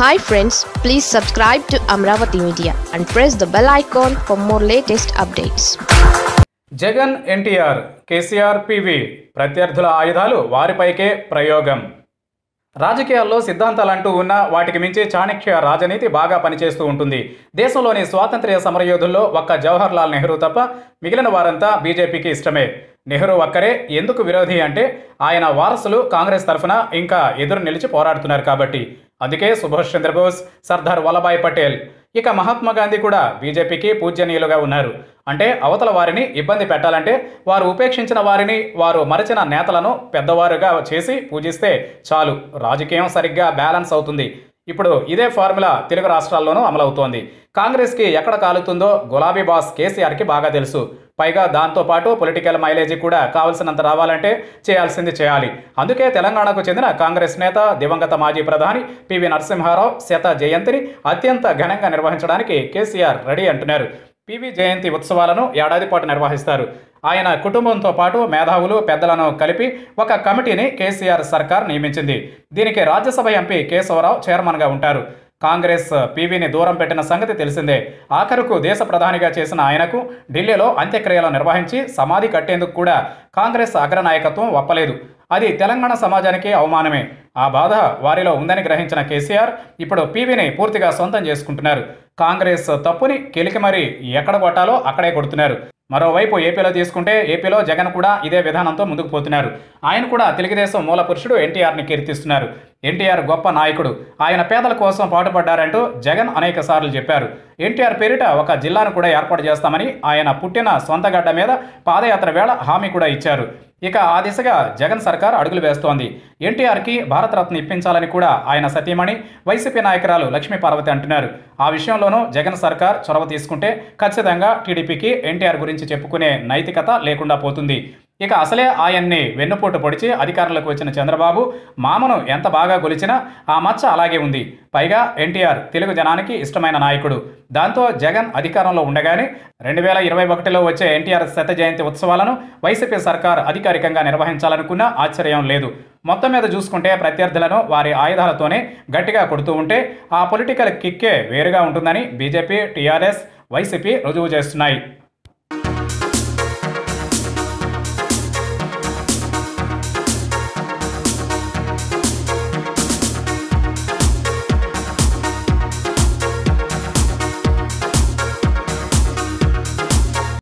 hi friends please subscribe to Amaravati media and press the bell icon for more latest updates Jagan NTR KCR PV ప్రత్యర్థుల ఆయుధాలు వారిపైకే ప్రయోగం రాజకీయాల్లో సిద్ధాంతాలంటూ ఉన్న వాటికి మించి చాణక్య రాజనీతి బాగా పనిచేస్తూ ఉంటుంది దేశంలోని స్వాతంత్ర్య సమరయోధుల్లో ఒక్క జవహర్ లాల్ నెహ్రూ తప్ప మిగిలిన వారంతా బీజేపీకి ఇష్టమే నెహ్రూ ఒక్కరే ఎందుకు విరోధి అంటే ఆయన వారసులు కాంగ్రెస్ తరఫున ఇంకా ఎదురు నిలిచి పోరాడుతున్నారు కాబట్టి అందుకే సుభాష్ చంద్రబోస్ సర్దార్ వల్లభాయ్ పటేల్ ఇక మహాత్మా గాంధీ కూడా బీజేపీకి పూజ్యనీయులుగా ఉన్నారు అంటే అవతల వారిని ఇబ్బంది పెట్టాలంటే వారు ఉపేక్షించిన వారిని వారు మరచిన నేతలను పెద్దవారుగా చేసి పూజిస్తే చాలు రాజకీయం సరిగ్గా బ్యాలెన్స్ అవుతుంది ఇప్పుడు ఇదే ఫార్ములా తెలుగు రాష్ట్రాల్లోనూ అమలవుతోంది కాంగ్రెస్కి ఎక్కడ కాలుతుందో గులాబీ బాస్ కేసీఆర్కి బాగా తెలుసు పైగా దాంతోపాటు పొలిటికల్ మైలేజీ కూడా కావలసినంత రావాలంటే చేయాల్సింది చేయాలి అందుకే తెలంగాణకు చెందిన కాంగ్రెస్ నేత దివంగత మాజీ ప్రధాని పివి నరసింహారావు శత జయంతిని అత్యంత ఘనంగా నిర్వహించడానికి కేసీఆర్ రెడీ అంటున్నారు పివి జయంతి ఉత్సవాలను ఏడాది పాటు నిర్వహిస్తారు ఆయన కుటుంబంతో పాటు మేధావులు పెద్దలను కలిపి ఒక కమిటీని కేసీఆర్ సర్కార్ నియమించింది దీనికి రాజ్యసభ ఎంపీ కేశవరావు చైర్మన్గా ఉంటారు కాంగ్రెస్ పీవీని దూరం పెట్టిన సంగతి తెలిసిందే ఆఖరుకు దేశ ప్రధానిగా చేసిన ఆయనకు ఢిల్లీలో అంత్యక్రియలు నిర్వహించి సమాధి కట్టేందుకు కూడా కాంగ్రెస్ అగ్రనాయకత్వం ఒప్పలేదు అది తెలంగాణ సమాజానికి అవమానమే ఆ బాధ వారిలో ఉందని గ్రహించిన కేసీఆర్ ఇప్పుడు పీవీని పూర్తిగా సొంతం చేసుకుంటున్నారు కాంగ్రెస్ తప్పుని కెలికి మరి ఎక్కడ కొట్టాలో అక్కడే కొడుతున్నారు మరోవైపు ఏపీలో తీసుకుంటే ఏపీలో జగన్ కూడా ఇదే విధానంతో ముందుకు పోతున్నారు ఆయన కూడా తెలుగుదేశం మూల పురుషుడు ఎన్టీఆర్ని కీర్తిస్తున్నారు ఎన్టీఆర్ గొప్ప నాయకుడు ఆయన పేదల కోసం పాటుపడ్డారంటూ జగన్ అనేక సార్లు చెప్పారు ఎన్టీఆర్ పేరిట ఒక జిల్లాను కూడా ఏర్పాటు చేస్తామని ఆయన పుట్టిన సొంత గడ్డ మీద పాదయాత్ర వేళ హామీ కూడా ఇచ్చారు ఇక ఆ దిశగా జగన్ సర్కార్ అడుగులు వేస్తోంది ఎన్టీఆర్కి భారతరత్న ఇప్పించాలని కూడా ఆయన సతీమణి వైసీపీ నాయకురాలు లక్ష్మీ పార్వతి అంటున్నారు ఆ విషయంలోనూ జగన్ సర్కార్ చొరవ తీసుకుంటే ఖచ్చితంగా టీడీపీకి ఎన్టీఆర్ గురించి చెప్పుకునే నైతికత లేకుండా పోతుంది ఇక అసలే ఆయన్ని వెన్నుపోటు పొడిచి అధికారంలోకి వచ్చిన చంద్రబాబు మామను ఎంత బాగా గొలిచినా ఆ మచ్చ అలాగే ఉంది పైగా ఎన్టీఆర్ తెలుగు జనానికి ఇష్టమైన నాయకుడు దాంతో జగన్ అధికారంలో ఉండగానే రెండు వేల ఇరవై ఒకటిలో వచ్చే ఎన్టీఆర్ శత జయంతి ఉత్సవాలను వైసీపీ సర్కార్ అధికారికంగా నిర్వహించాలనుకున్నా ఆశ్చర్యం లేదు మొత్తం మీద చూసుకుంటే ప్రత్యర్థులను వారి ఆయుధాలతోనే గట్టిగా కొడుతూ ఉంటే ఆ పొలిటికల్ కిక్కే వేరుగా ఉంటుందని బీజేపీ టీఆర్ఎస్ వైసీపీ రుజువు చేస్తున్నాయి